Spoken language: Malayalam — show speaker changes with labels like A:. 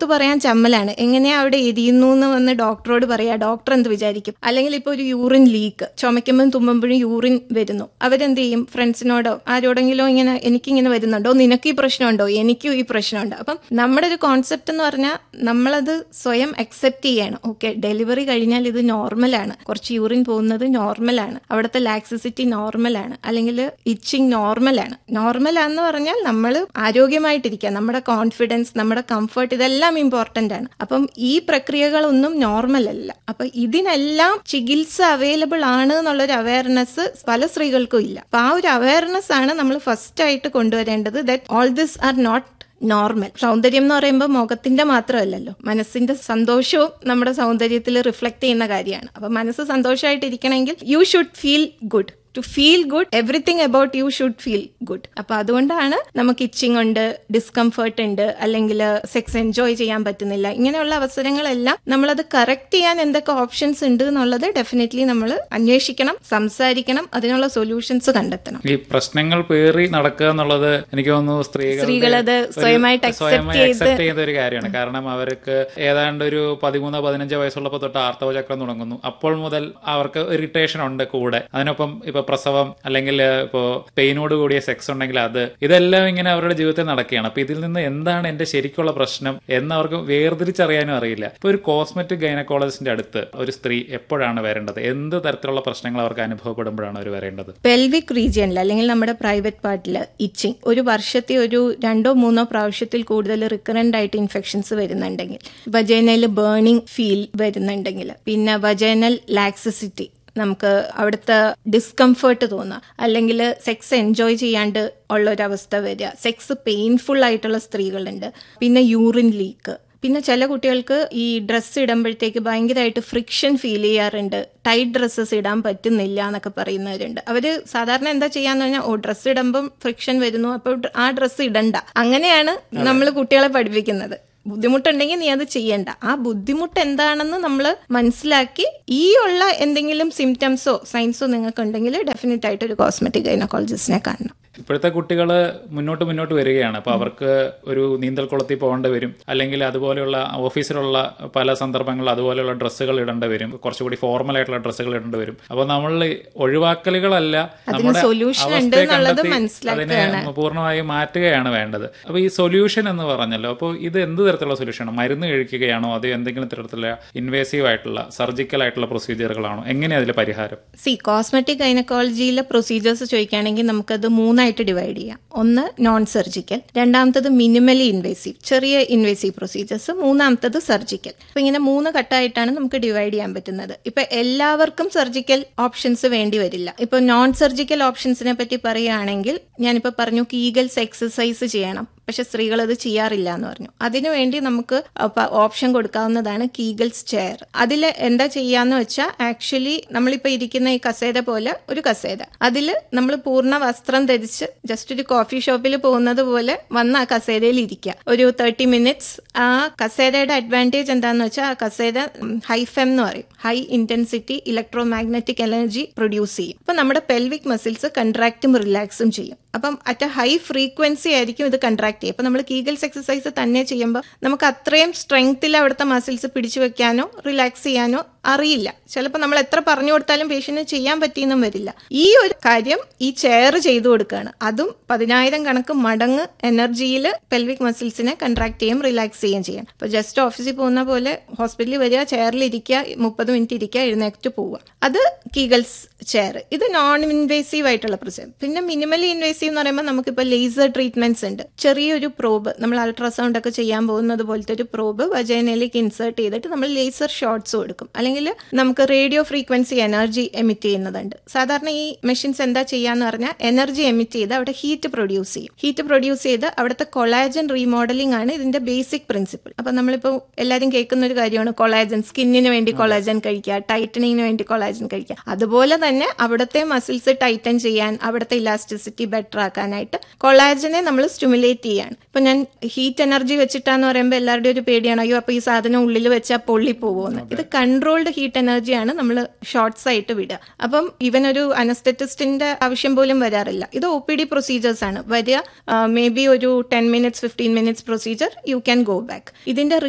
A: പറയാൻ ചമ്മലാണ് എങ്ങനെയാ അവിടെ എരിയുന്നു എന്ന് വന്ന് ഡോക്ടറോട് പറയാ ഡോക്ടർ എന്ത് വിചാരിക്കും അല്ലെങ്കിൽ ഇപ്പോൾ ഒരു യൂറിൻ ലീക്ക് ചുമയ്ക്കുമ്പോഴും തുമ്മുമ്പോഴും യൂറിൻ വരുന്നു അവരെന്ത് ചെയ്യും ഫ്രണ്ട്സിനോടോ ആരോടെങ്കിലും ഇങ്ങനെ എനിക്കിങ്ങനെ വരുന്നുണ്ടോ നിനക്ക് ഈ പ്രശ്നമുണ്ടോ എനിക്കും ഈ പ്രശ്നമുണ്ട് അപ്പം നമ്മുടെ ഒരു കോൺസെപ്റ്റ് എന്ന് പറഞ്ഞാൽ നമ്മളത് സ്വയം അക്സെപ്റ്റ് ചെയ്യണം ഓക്കെ ഡെലിവറി കഴിഞ്ഞാൽ ഇത് നോർമലാണ് കുറച്ച് യൂറിൻ പോകുന്നത് നോർമലാണ് അവിടുത്തെ ലാക്സിസിറ്റി നോർമലാണ് അല്ലെങ്കിൽ ഇച്ചിങ് നോർമലാണ് നോർമലാന്ന് പറഞ്ഞാൽ നമ്മൾ ആരോഗ്യമായിട്ടിരിക്കുക നമ്മുടെ കോൺഫിഡൻസ് നമ്മുടെ കംഫർട്ട് ഇതെല്ലാം ഇമ്പോർട്ടൻ്റ് ആണ് അപ്പം ഈ പ്രക്രിയകളൊന്നും നോർമൽ അല്ല അപ്പൊ ഇതിനെല്ലാം ചികിത്സ അവൈലബിൾ ആണ് എന്നുള്ളൊരു അവയർനെസ് പല സ്ത്രീകൾക്കും ഇല്ല അപ്പൊ ആ ഒരു അവയർനെസ് ആണ് നമ്മൾ ഫസ്റ്റ് ആയിട്ട് കൊണ്ടുവരേണ്ടത് that all this are not normal സൗന്ദര്യം എന്ന് പറയുമ്പോൾ മുഖത്തിന്റെ മാത്രമല്ലല്ലോ മനസ്സിന്റെ സന്തോഷവും നമ്മുടെ സൗന്ദര്യത്തിൽ റിഫ്ലക്ട് ചെയ്യുന്ന കാര്യമാണ് അപ്പൊ മനസ്സ് സന്തോഷമായിട്ടിരിക്കണമെങ്കിൽ you should feel good to feel good everything about you should feel good അപ്പൊ അതുകൊണ്ടാണ് നമുക്ക് ഇച്ചിങ് ഉണ്ട് ഡിസ്കംഫേർട്ട് ഉണ്ട് അല്ലെങ്കിൽ സെക്സ് എൻജോയ് ചെയ്യാൻ പറ്റുന്നില്ല ഇങ്ങനെയുള്ള അവസരങ്ങളെല്ലാം നമ്മളത് കറക്റ്റ് ചെയ്യാൻ എന്തൊക്കെ ഓപ്ഷൻസ് ഉണ്ട് എന്നുള്ളത് ഡെഫിനറ്റ്ലി നമ്മൾ അന്വേഷിക്കണം സംസാരിക്കണം അതിനുള്ള സൊല്യൂഷൻസ് കണ്ടെത്തണം
B: ഈ പ്രശ്നങ്ങൾ പേറി നടക്കുക എന്നുള്ളത് എനിക്ക് തോന്നുന്നു സ്ത്രീകളുടെ
A: സ്ത്രീകളത്
B: ഒരു
A: സ്വയമായിട്ട് accept
B: സ്വയമായി
A: ചെയ്ത്
B: accept ചെയ്യുന്ന ഒരു കാര്യമാണ് കാരണം അവർക്ക് ഏതാണ്ട് ഒരു പതിമൂന്നോ പതിനഞ്ചോ വയസ്സുള്ളപ്പോൾ തൊട്ട് ആർത്തവ ചക്രം തുടങ്ങുന്നു അപ്പോൾ മുതൽ അവർക്ക് ഇറിറ്റേഷൻ ഉണ്ട് കൂടെ അതിനൊപ്പം ഇപ്പൊ പ്രസവം അല്ലെങ്കിൽ ഇപ്പോ പെയിനോട് കൂടിയ സെക്സ് ഉണ്ടെങ്കിൽ അത് ഇതെല്ലാം ഇങ്ങനെ അവരുടെ ജീവിതത്തിൽ നടക്കുകയാണ് അപ്പൊ ഇതിൽ നിന്ന് എന്താണ് എന്റെ ശരിക്കുള്ള പ്രശ്നം എന്ന് അവർക്ക് വേർതിരിച്ചറിയാനും അറിയില്ല ഇപ്പൊ ഒരു കോസ്മെറ്റിക് ഗൈനക്കോളജിസ്റ്റിന്റെ അടുത്ത് ഒരു സ്ത്രീ എപ്പോഴാണ് വരേണ്ടത് എന്ത് തരത്തിലുള്ള പ്രശ്നങ്ങൾ അവർക്ക് അനുഭവപ്പെടുമ്പോഴാണ് അവർ വരേണ്ടത്
A: പെൽവിക് റീജിയനിൽ അല്ലെങ്കിൽ നമ്മുടെ പ്രൈവറ്റ് പാർട്ടിൽ ഇച്ചിങ് ഒരു വർഷത്തെ ഒരു രണ്ടോ മൂന്നോ പ്രാവശ്യത്തിൽ കൂടുതൽ റിക്കറന്റ് ആയിട്ട് ഇൻഫെക്ഷൻസ് വരുന്നുണ്ടെങ്കിൽ വജൈനൽ ബേണിംഗ് ഫീൽ വരുന്നുണ്ടെങ്കിൽ പിന്നെ വജൈനൽ ലാക്സിസിറ്റി നമുക്ക് അവിടുത്തെ ഡിസ്കംഫേർട്ട് തോന്നുക അല്ലെങ്കിൽ സെക്സ് എൻജോയ് ചെയ്യാണ്ട് ഉള്ള ഒരു അവസ്ഥ വരിക സെക്സ് പെയിൻഫുൾ ആയിട്ടുള്ള സ്ത്രീകളുണ്ട് പിന്നെ യൂറിൻ ലീക്ക് പിന്നെ ചില കുട്ടികൾക്ക് ഈ ഡ്രസ്സ് ഇടുമ്പോഴത്തേക്ക് ഭയങ്കരമായിട്ട് ഫ്രിക്ഷൻ ഫീൽ ചെയ്യാറുണ്ട് ടൈറ്റ് ഡ്രസ്സസ് ഇടാൻ പറ്റുന്നില്ല എന്നൊക്കെ പറയുന്നവരുണ്ട് അവര് സാധാരണ എന്താ ചെയ്യാന്ന് പറഞ്ഞാൽ ഓ ഡ്രസ്സ് ഇടുമ്പം ഫ്രിക്ഷൻ വരുന്നു അപ്പോൾ ആ ഡ്രസ്സ് ഇടണ്ട അങ്ങനെയാണ് നമ്മൾ കുട്ടികളെ പഠിപ്പിക്കുന്നത് ബുദ്ധിമുട്ടുണ്ടെങ്കിൽ നീ അത് ചെയ്യണ്ട ആ ബുദ്ധിമുട്ട് എന്താണെന്ന് നമ്മൾ മനസ്സിലാക്കി ഈ ഉള്ള എന്തെങ്കിലും സിംറ്റംസോ സൈൻസോ നിങ്ങൾക്ക് ഉണ്ടെങ്കിൽ ഡെഫിനറ്റ് ആയിട്ട് ഒരു കോസ്മെറ്റിക് ഗൈനക്കോളജിസ്റ്റിനെ കാണണം
B: ഇപ്പോഴത്തെ കുട്ടികൾ മുന്നോട്ട് മുന്നോട്ട് വരികയാണ് അപ്പൊ അവർക്ക് ഒരു നീന്തൽ കുളത്തിൽ പോകേണ്ടി വരും അല്ലെങ്കിൽ അതുപോലെയുള്ള ഓഫീസിലുള്ള പല സന്ദർഭങ്ങളിൽ അതുപോലെയുള്ള ഡ്രസ്സുകൾ ഇടേണ്ടി വരും കുറച്ചുകൂടി ഫോർമൽ ആയിട്ടുള്ള ഡ്രസ്സുകൾ ഇടേണ്ടി വരും അപ്പൊ നമ്മൾ ഒഴിവാക്കലുകളല്ല നമ്മുടെ
A: solution ഉണ്ട്
B: അവസ്ഥയെ
A: എന്നുള്ളത്
B: കണ്ടെത്തി
A: മനസ്സിലാക്കുകയാണ്.
B: അതിനെ പൂർണ്ണമായും മാറ്റുകയാണ് വേണ്ടത് അപ്പൊ ഈ സൊല്യൂഷൻ എന്ന് പറഞ്ഞല്ലോ അപ്പോൾ ഇത് എന്ത് തരത്തിലുള്ള സൊല്യൂഷനാണ് മരുന്ന് കഴിക്കുകയാണോ അത് എന്തെങ്കിലും തരത്തിലുള്ള ഇൻവേസീവ് ആയിട്ടുള്ള സർജിക്കൽ ആയിട്ടുള്ള പ്രൊസീജിയറുകളാണോ എങ്ങനെയാ അതിലെ പരിഹാരം
A: സി കോസ്മെറ്റിക് ഗൈനക്കോളജിയിലെ പ്രൊസീജിയേഴ്സ് ചോദിക്കുകയാണെങ്കിൽ നമുക്കത് മൂന്നായിട്ട് ഡിവൈഡ് ചെയ്യാം ഒന്ന് നോൺ സർജിക്കൽ രണ്ടാമത്തത് മിനിമലി ഇൻവേസീവ് ചെറിയ ഇൻവേസീവ് പ്രൊസീജിയേഴ്സ് മൂന്നാമത്തത് സർജിക്കൽ അപ്പൊ ഇങ്ങനെ മൂന്ന് ഘട്ടമായിട്ടാണ് നമുക്ക് ഡിവൈഡ് ചെയ്യാൻ പറ്റുന്നത് ഇപ്പൊ എല്ലാവർക്കും സർജിക്കൽ ഓപ്ഷൻസ് വേണ്ടി വരില്ല ഇപ്പൊ നോൺ സർജിക്കൽ ഓപ്ഷൻസിനെ പറ്റി പറയുകയാണെങ്കിൽ ഞാനിപ്പോ പറഞ്ഞു കീഗൽസ് എക്സസൈസ് ചെയ്യണം പക്ഷെ സ്ത്രീകൾ അത് ചെയ്യാറില്ല എന്ന് പറഞ്ഞു അതിനുവേണ്ടി നമുക്ക് ഓപ്ഷൻ കൊടുക്കാവുന്നതാണ് കീഗൽസ് ചെയർ അതിൽ എന്താ ചെയ്യാന്ന് വെച്ചാൽ ആക്ച്വലി നമ്മളിപ്പോൾ ഇരിക്കുന്ന ഈ കസേര പോലെ ഒരു കസേര അതിൽ നമ്മൾ പൂർണ്ണ വസ്ത്രം ധരിച്ച് ജസ്റ്റ് ഒരു കോഫി ഷോപ്പിൽ പോകുന്നത് പോലെ വന്ന് ആ കസേരയിൽ ഇരിക്കുക ഒരു തേർട്ടി മിനിറ്റ്സ് ആ കസേരയുടെ അഡ്വാൻറ്റേജ് എന്താന്ന് വെച്ചാൽ ആ കസേര ഹൈഫെം എന്ന് പറയും high intensity electro magnetic energy produce ചെയ്യും അപ്പൊ നമ്മുടെ പെൽവിക് മസിൽസ് കൺട്രാക്റ്റും റിലാക്സും ചെയ്യും അപ്പം അറ്റ് ഹൈ ഫ്രീക്വൻസി ആയിരിക്കും ഇത് കൺട്രാക്ട് ചെയ്യുക അപ്പം നമ്മൾ കീഗൽസ് എക്സസൈസ് തന്നെ ചെയ്യുമ്പോൾ നമുക്ക് അത്രയും സ്ട്രെങ്ത്തിൽ അവിടുത്തെ മസിൽസ് പിടിച്ചു വെക്കാനോ റിലാക്സ് ചെയ്യാനോ അറിയില്ല ചിലപ്പോൾ നമ്മൾ എത്ര പറഞ്ഞു കൊടുത്താലും പേഷ്യന്റിന് ചെയ്യാൻ പറ്റിയെന്നും വരില്ല ഈ ഒരു കാര്യം ഈ ചെയർ ചെയ്തു കൊടുക്കുകയാണ് അതും പതിനായിരം കണക്ക് മടങ്ങ് എനർജിയിൽ പെൽവിക് മസിൽസിനെ കൺട്രാക്ട് ചെയ്യും റിലാക്സ് ചെയ്യുകയും ചെയ്യും അപ്പോൾ ജസ്റ്റ് ഓഫീസിൽ പോകുന്ന പോലെ ഹോസ്പിറ്റലിൽ വരിക ചെയറിൽ ഇരിക്കുക മുപ്പത് മിനിറ്റ് ഇരിക്കുക എഴുന്നേറ്റ് പോവുക അത് കീഗൽസ് ചെയർ ഇത് നോൺ ഇൻവേസീവ് ആയിട്ടുള്ള പ്രൊസീജിയർ പിന്നെ മിനിമലി ഇൻവേസീവ് എന്ന് പറയുമ്പോൾ നമുക്കിപ്പോൾ ലേസർ ട്രീറ്റ്മെന്റ്സ് ഉണ്ട് ചെറിയൊരു പ്രോബ് നമ്മൾ അൾട്രാസൗണ്ട് ഒക്കെ ചെയ്യാൻ പോകുന്നത് പോലത്തെ ഒരു പ്രോബ് വജൈനയിലേക്ക് ഇൻസേർട്ട് ചെയ്തിട്ട് നമ്മൾ ലേസർ ഷോട്ട്സ് കൊടുക്കും അല്ലെങ്കിൽ നമുക്ക് റേഡിയോ ഫ്രീക്വൻസി എനർജി എമിറ്റ് ചെയ്യുന്നതുണ്ട് സാധാരണ ഈ മെഷീൻസ് എന്താ ചെയ്യാന്ന് പറഞ്ഞാൽ എനർജി എമിറ്റ് ചെയ്ത് അവിടെ ഹീറ്റ് പ്രൊഡ്യൂസ് ചെയ്യും ഹീറ്റ് പ്രൊഡ്യൂസ് ചെയ്ത് അവിടുത്തെ കൊളാജൻ റീമോഡലിംഗ് ആണ് ഇതിന്റെ ബേസിക് പ്രിൻസിപ്പിൾ അപ്പൊ നമ്മളിപ്പോൾ എല്ലാവരും കേൾക്കുന്ന ഒരു കാര്യമാണ് കൊളാജൻ സ്കിന്നിന് വേണ്ടി കൊളാജൻ കഴിക്കുക ടൈറ്റനിങ്ങിന് വേണ്ടി കൊളാജൻ കഴിക്കുക അതുപോലെ തന്നെ അവിടുത്തെ മസിൽസ് ടൈറ്റൻ ചെയ്യാൻ അവിടുത്തെ ഇലാസ്റ്റിസിറ്റി ബെറ്റർ ആക്കാനായിട്ട് കൊളാജനെ നമ്മൾ സ്റ്റിമുലേറ്റ് ചെയ്യാണ് ഇപ്പൊ ഞാൻ ഹീറ്റ് എനർജി വെച്ചിട്ടാന്ന് പറയുമ്പോൾ എല്ലാവരുടെയും ഒരു പേടിയാണ് അയ്യോ അപ്പൊ ഈ സാധനം ഉള്ളിൽ വെച്ചാൽ പൊള്ളി പോകുമെന്ന് ഇത് കൺട്രോൾഡ് ഹീറ്റ് എനർജിയാണ് നമ്മൾ ഷോർട്ട്സ് ആയിട്ട് വിടുക അപ്പം ഇവൻ ഒരു അനസ്തെറ്റിസ്റ്റിന്റെ ആവശ്യം പോലും വരാറില്ല ഇത് ഒ പി ഡി പ്രൊസീജിയേഴ്സ് ആണ് വരിക മേ ബി ഒരു ten minutes fifteen minutes procedure you can go back ഇതിന്റെ